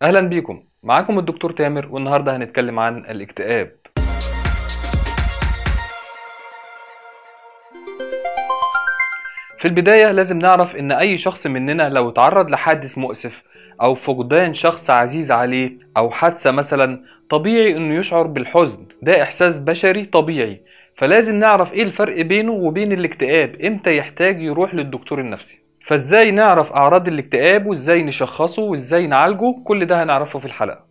أهلا بيكم معاكم الدكتور تامر والنهاردة هنتكلم عن الاكتئاب في البداية لازم نعرف إن أي شخص مننا لو تعرض لحادث مؤسف أو فقدان شخص عزيز عليه أو حادثة مثلا طبيعي إنه يشعر بالحزن ده إحساس بشري طبيعي فلازم نعرف إيه الفرق بينه وبين الاكتئاب إمتى يحتاج يروح للدكتور النفسي فإزاي نعرف أعراض الاكتئاب وإزاي نشخصه وإزاي نعالجه كل ده هنعرفه في الحلقة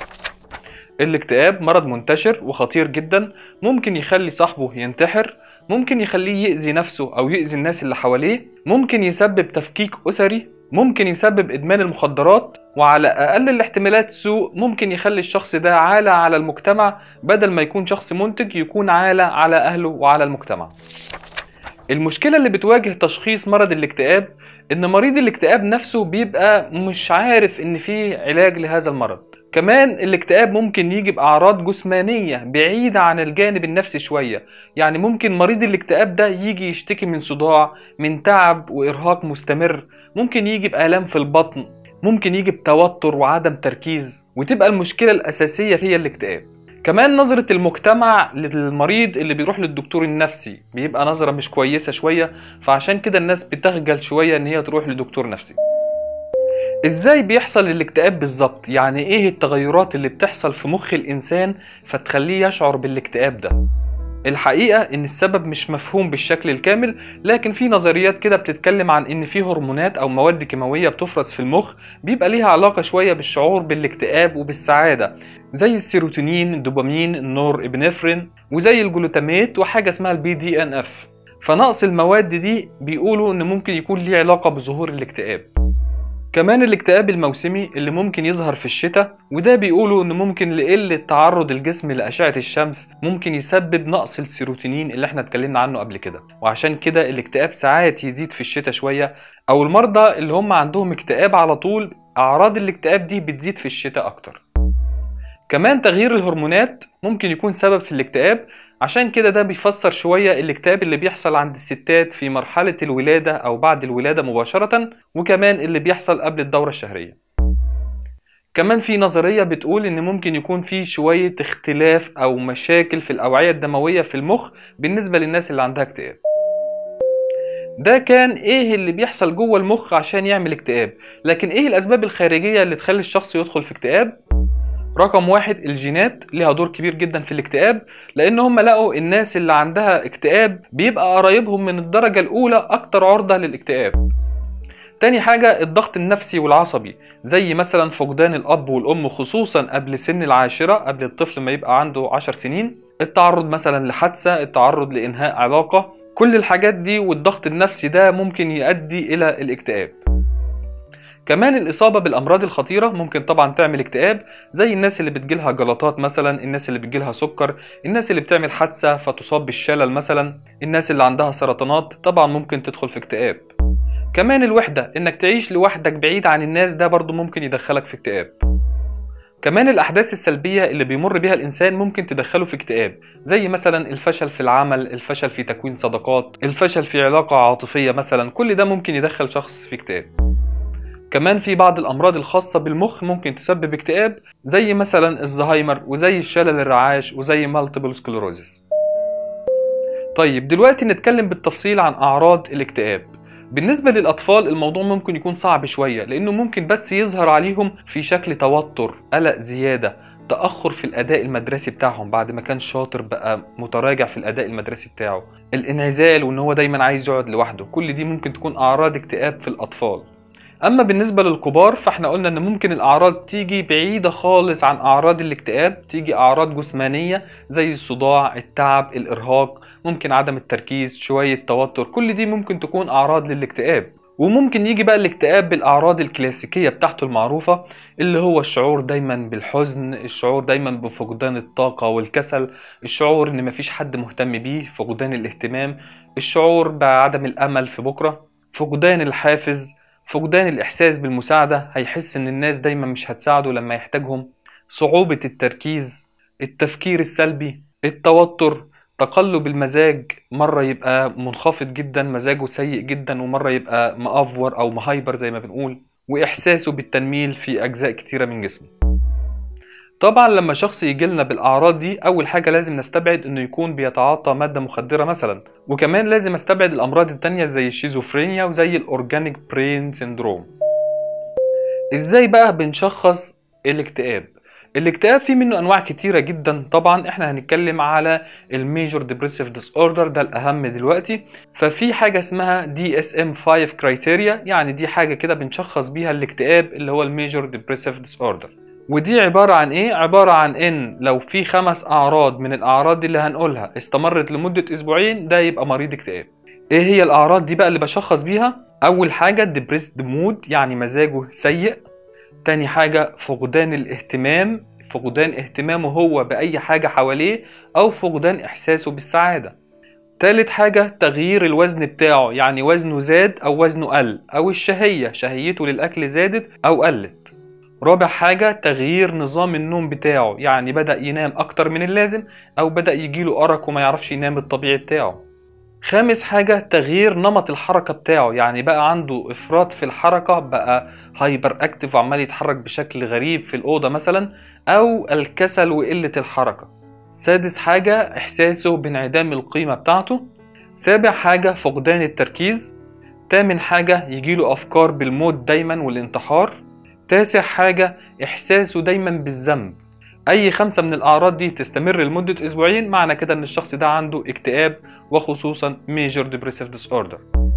الاكتئاب مرض منتشر وخطير جدا ممكن يخلي صاحبه ينتحر ممكن يخليه يأذي نفسه أو يأذي الناس اللي حواليه ممكن يسبب تفكيك أسري ممكن يسبب إدمان المخدرات وعلى أقل الاحتمالات سوء ممكن يخلي الشخص ده عالة على المجتمع بدل ما يكون شخص منتج يكون عالة على أهله وعلى المجتمع المشكلة اللي بتواجه تشخيص مرض الاكتئاب إن مريض الاكتئاب نفسه بيبقى مش عارف إن فيه علاج لهذا المرض كمان الاكتئاب ممكن يجي بأعراض جسمانية بعيدة عن الجانب النفسي شوية يعني ممكن مريض الاكتئاب ده يجي يشتكي من صداع من تعب وإرهاق مستمر ممكن يجي بآلام في البطن ممكن يجي بتوتر وعدم تركيز وتبقى المشكلة الأساسية هي الاكتئاب كمان نظرة المجتمع للمريض اللي بيروح للدكتور النفسي بيبقى نظرة مش كويسة شوية فعشان كده الناس بتخجل شوية ان هي تروح لدكتور نفسي ازاي بيحصل الاكتئاب بالظبط يعني ايه التغيرات اللي بتحصل في مخ الانسان فتخليه يشعر بالاكتئاب ده الحقيقة إن السبب مش مفهوم بالشكل الكامل لكن في نظريات كده بتتكلم عن إن في هرمونات أو مواد كيماوية بتفرز في المخ بيبقى ليها علاقة شوية بالشعور بالاكتئاب وبالسعادة زي السيروتونين الدوبامين النور ابنفرين وزي الجلوتاميت وحاجة اسمها البي دي ان اف فنقص المواد دي بيقولوا إن ممكن يكون ليه علاقة بظهور الاكتئاب كمان الاكتئاب الموسمي اللي ممكن يظهر في الشتاء وده بيقولوا ان ممكن لقلة تعرض الجسم لأشعة الشمس ممكن يسبب نقص السيروتونين اللي احنا اتكلمنا عنه قبل كده وعشان كده الاكتئاب ساعات يزيد في الشتاء شوية او المرضى اللي هم عندهم اكتئاب على طول اعراض الاكتئاب دي بتزيد في الشتاء اكتر كمان تغيير الهرمونات ممكن يكون سبب في الاكتئاب عشان كده ده بيفسر شوية الاكتئاب اللي بيحصل عند الستات في مرحلة الولادة أو بعد الولادة مباشرة وكمان اللي بيحصل قبل الدورة الشهرية كمان في نظرية بتقول إن ممكن يكون في شوية اختلاف أو مشاكل في الأوعية الدموية في المخ بالنسبة للناس اللي عندها اكتئاب ده كان ايه اللي بيحصل جوه المخ عشان يعمل اكتئاب لكن ايه الاسباب الخارجية اللي تخلي الشخص يدخل في اكتئاب رقم واحد الجينات ليها دور كبير جدا في الاكتئاب لان هم لقوا الناس اللي عندها اكتئاب بيبقى قرايبهم من الدرجة الاولى اكتر عرضة للاكتئاب تاني حاجة الضغط النفسي والعصبي زي مثلا فقدان الأب والأم خصوصا قبل سن العاشرة قبل الطفل ما يبقى عنده عشر سنين التعرض مثلا لحادثة التعرض لإنهاء علاقة كل الحاجات دي والضغط النفسي ده ممكن يؤدي إلى الاكتئاب كمان الإصابة بالأمراض الخطيرة ممكن طبعا تعمل اكتئاب زي الناس اللي بتجيلها جلطات مثلا الناس اللي بتجيلها سكر الناس اللي بتعمل حادثة فتصاب بالشلل مثلا الناس اللي عندها سرطانات طبعا ممكن تدخل في اكتئاب كمان الوحدة انك تعيش لوحدك بعيد عن الناس ده برضو ممكن يدخلك في اكتئاب كمان الأحداث السلبية اللي بيمر بيها الإنسان ممكن تدخله في اكتئاب زي مثلا الفشل في العمل الفشل في تكوين صداقات الفشل في علاقة عاطفية مثلا كل ده ممكن يدخل شخص في اكتئاب كمان في بعض الأمراض الخاصة بالمخ ممكن تسبب اكتئاب زي مثلا الزهايمر وزي الشلل الرعاش وزي مالتيبل سكلروزيس طيب دلوقتي نتكلم بالتفصيل عن أعراض الاكتئاب بالنسبة للأطفال الموضوع ممكن يكون صعب شوية لأنه ممكن بس يظهر عليهم في شكل توتر قلق زيادة تأخر في الأداء المدرسي بتاعهم بعد ما كان شاطر بقى متراجع في الأداء المدرسي بتاعه الانعزال وإن هو دايما عايز يقعد لوحده كل دي ممكن تكون أعراض اكتئاب في الأطفال أما بالنسبة للكبار فاحنا قلنا إن ممكن الأعراض تيجي بعيدة خالص عن أعراض الاكتئاب تيجي أعراض جسمانية زي الصداع التعب الإرهاق ممكن عدم التركيز شوية توتر كل دي ممكن تكون أعراض للاكتئاب وممكن يجي بقى الاكتئاب بالأعراض الكلاسيكية بتاعته المعروفة اللي هو الشعور دايما بالحزن الشعور دايما بفقدان الطاقة والكسل الشعور إن مفيش حد مهتم بيه فقدان الاهتمام الشعور بعدم الأمل في بكرة فقدان الحافز فقدان الإحساس بالمساعدة هيحس إن الناس دايما مش هتساعده لما يحتاجهم صعوبة التركيز التفكير السلبي التوتر تقلب المزاج مرة يبقى منخفض جدا مزاجه سيء جدا ومرة يبقى مأفور أو مهايبر زي ما بنقول وإحساسه بالتنميل في أجزاء كتيرة من جسمه طبعا لما شخص يجي لنا بالاعراض دي اول حاجه لازم نستبعد انه يكون بيتعاطى ماده مخدره مثلا وكمان لازم استبعد الامراض التانية زي الشيزوفرينيا وزي الاورجانيك برين سيندروم ازاي بقى بنشخص الاكتئاب الاكتئاب فيه منه انواع كتيره جدا طبعا احنا هنتكلم على الميجور ديبريسيف ديس اوردر ده الاهم دلوقتي ففي حاجه اسمها دي اس ام 5 كرايتيريا يعني دي حاجه كده بنشخص بيها الاكتئاب اللي هو الميجور ديبريسيف ديس اوردر ودي عبارة عن ايه؟ عبارة عن ان لو في خمس اعراض من الاعراض دي اللي هنقولها استمرت لمدة اسبوعين ده يبقى مريض اكتئاب ايه هي الاعراض دي بقى اللي بشخص بيها؟ اول حاجة ديبريسد مود يعني مزاجه سيء تاني حاجة فقدان الاهتمام فقدان اهتمامه هو بأي حاجة حواليه أو فقدان إحساسه بالسعادة تالت حاجة تغيير الوزن بتاعه يعني وزنه زاد أو وزنه قل أو الشهية شهيته للأكل زادت أو قلت رابع حاجة تغيير نظام النوم بتاعه يعني بدأ ينام أكتر من اللازم أو بدأ يجيله أرق وما يعرفش ينام الطبيعي بتاعه خامس حاجة تغيير نمط الحركة بتاعه يعني بقى عنده إفراط في الحركة بقى هايبر أكتف وعمال يتحرك بشكل غريب في الأوضة مثلا أو الكسل وقلة الحركة سادس حاجة إحساسه بانعدام القيمة بتاعته سابع حاجة فقدان التركيز تامن حاجة يجيله أفكار بالموت دايما والانتحار تاسع حاجة إحساسه دايما بالذنب أي خمسة من الأعراض دي تستمر لمدة أسبوعين معنى كده إن الشخص ده عنده اكتئاب وخصوصا Major Depressive Disorder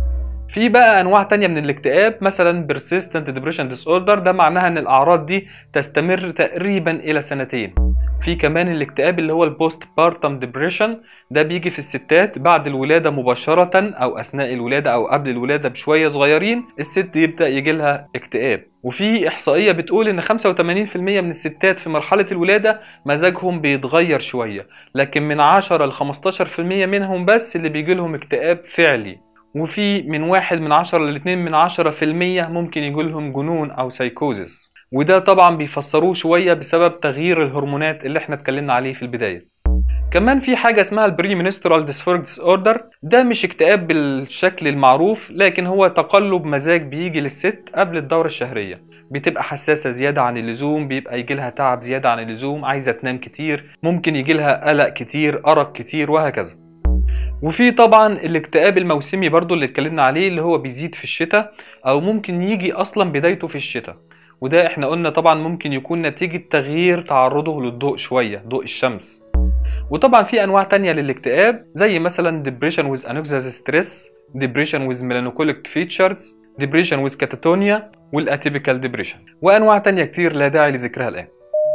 في بقى أنواع تانية من الاكتئاب مثلا Persistent Depression Disorder ده معناها إن الأعراض دي تستمر تقريبا إلى سنتين في كمان الاكتئاب اللي هو البوست بارتم ديبريشن ده بيجي في الستات بعد الولادة مباشرة أو أثناء الولادة أو قبل الولادة بشوية صغيرين الست يبدأ يجي لها اكتئاب وفي إحصائية بتقول إن 85% من الستات في مرحلة الولادة مزاجهم بيتغير شوية لكن من 10 ل 15% منهم بس اللي بيجي لهم اكتئاب فعلي وفي من واحد من عشرة لاتنين من عشرة في المية ممكن يجي لهم جنون أو سايكوزس وده طبعا بيفسروه شوية بسبب تغيير الهرمونات اللي احنا اتكلمنا عليه في البداية كمان في حاجة اسمها البري منسترال ديسفوركس اوردر ده مش اكتئاب بالشكل المعروف لكن هو تقلب مزاج بيجي للست قبل الدورة الشهرية بتبقى حساسة زيادة عن اللزوم بيبقى يجي لها تعب زيادة عن اللزوم عايزة تنام كتير ممكن يجي لها قلق كتير أرق كتير وهكذا وفي طبعا الاكتئاب الموسمي برضو اللي اتكلمنا عليه اللي هو بيزيد في الشتاء او ممكن يجي اصلا بدايته في الشتاء وده احنا قلنا طبعا ممكن يكون نتيجة تغيير تعرضه للضوء شوية ضوء الشمس وطبعا في انواع تانية للاكتئاب زي مثلا depression with anxious stress depression with melancholic features depression with catatonia والاتيبيكال depression وانواع تانية كتير لا داعي لذكرها الان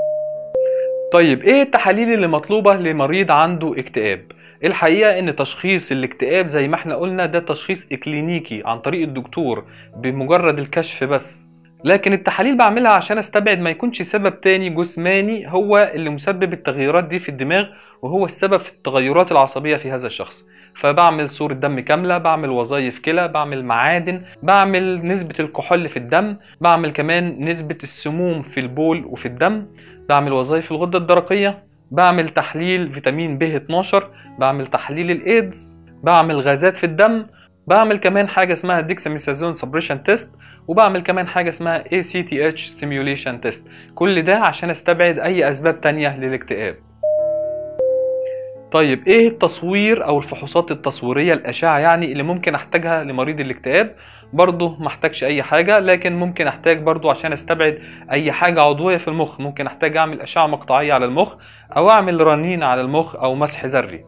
طيب ايه التحاليل اللي مطلوبة لمريض عنده اكتئاب الحقيقة ان تشخيص الاكتئاب زي ما احنا قلنا ده تشخيص اكلينيكي عن طريق الدكتور بمجرد الكشف بس لكن التحاليل بعملها عشان استبعد ما يكونش سبب تاني جسماني هو اللي مسبب التغيرات دي في الدماغ وهو السبب في التغيرات العصبية في هذا الشخص فبعمل صورة دم كاملة بعمل وظائف كلى بعمل معادن بعمل نسبة الكحول في الدم بعمل كمان نسبة السموم في البول وفي الدم بعمل وظائف الغدة الدرقية بعمل تحليل فيتامين ب 12 بعمل تحليل الايدز بعمل غازات في الدم بعمل كمان حاجة اسمها ديكساميثازون سبريشن تيست وبعمل كمان حاجة اسمها ACTH stimulation تيست كل ده عشان استبعد اي اسباب تانية للاكتئاب طيب ايه التصوير او الفحوصات التصويرية الاشعة يعني اللي ممكن احتاجها لمريض الاكتئاب برضه محتاجش اي حاجة لكن ممكن احتاج برضه عشان استبعد اي حاجة عضوية في المخ ممكن احتاج اعمل اشعة مقطعية على المخ او اعمل رنين على المخ او مسح ذري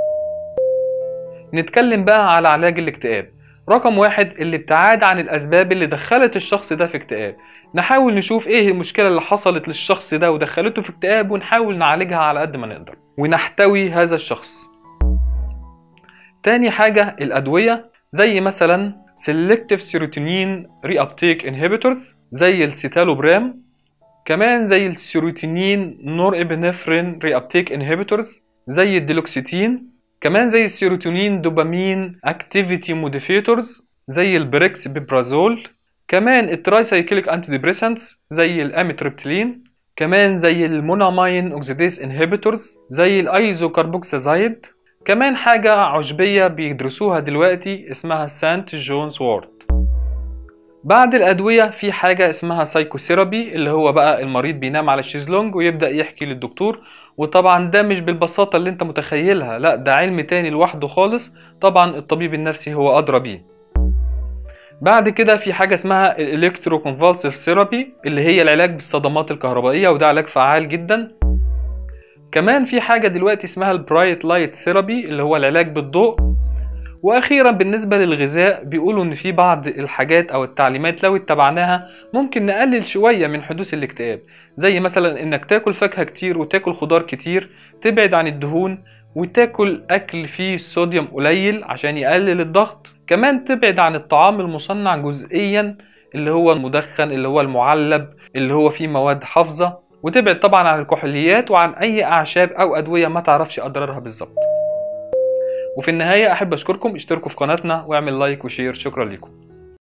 نتكلم بقى على علاج الاكتئاب رقم واحد الابتعاد عن الاسباب اللي دخلت الشخص ده في اكتئاب نحاول نشوف ايه المشكلة اللي حصلت للشخص ده ودخلته في اكتئاب ونحاول نعالجها على قد ما نقدر ونحتوي هذا الشخص تاني حاجة الأدوية زي مثلا Selective Serotonin Reuptake Inhibitors زي السيتالوبرام كمان زي السيروتونين نور ابنفرين Reuptake Inhibitors زي الديلوكسيتين كمان زي السيروتونين دوبامين Activity Modifiers زي البريكس بيبرازول كمان الترايسايكليك انتي ديبريسنتس زي الاميتريبتيلين كمان زي المونامين اوكسيديز انهبيتورز زي الايزوكاربوكسازايد كمان حاجة عشبية بيدرسوها دلوقتي اسمها سانت جونز وورد بعد الأدوية في حاجة اسمها سايكوثيرابي اللي هو بقى المريض بينام على الشيزلونج ويبدأ يحكي للدكتور وطبعا ده مش بالبساطة اللي انت متخيلها لا ده علم تاني لوحده خالص طبعا الطبيب النفسي هو أدرى بيه بعد كده في حاجة اسمها الالكترو كونفالسيف ثيرابي اللي هي العلاج بالصدمات الكهربائية وده علاج فعال جدا كمان في حاجة دلوقتي اسمها البرايت لايت ثيرابي اللي هو العلاج بالضوء واخيرا بالنسبة للغذاء بيقولوا ان في بعض الحاجات او التعليمات لو اتبعناها ممكن نقلل شوية من حدوث الاكتئاب زي مثلا انك تاكل فاكهة كتير وتاكل خضار كتير تبعد عن الدهون وتاكل اكل فيه صوديوم قليل عشان يقلل الضغط كمان تبعد عن الطعام المصنع جزئيا اللي هو المدخن اللي هو المعلب اللي هو فيه مواد حافظة وتبعد طبعا عن الكحوليات وعن اي اعشاب او ادوية ما تعرفش اضرارها بالظبط وفي النهاية أحب أشكركم اشتركوا في قناتنا واعمل لايك وشير شكرا لكم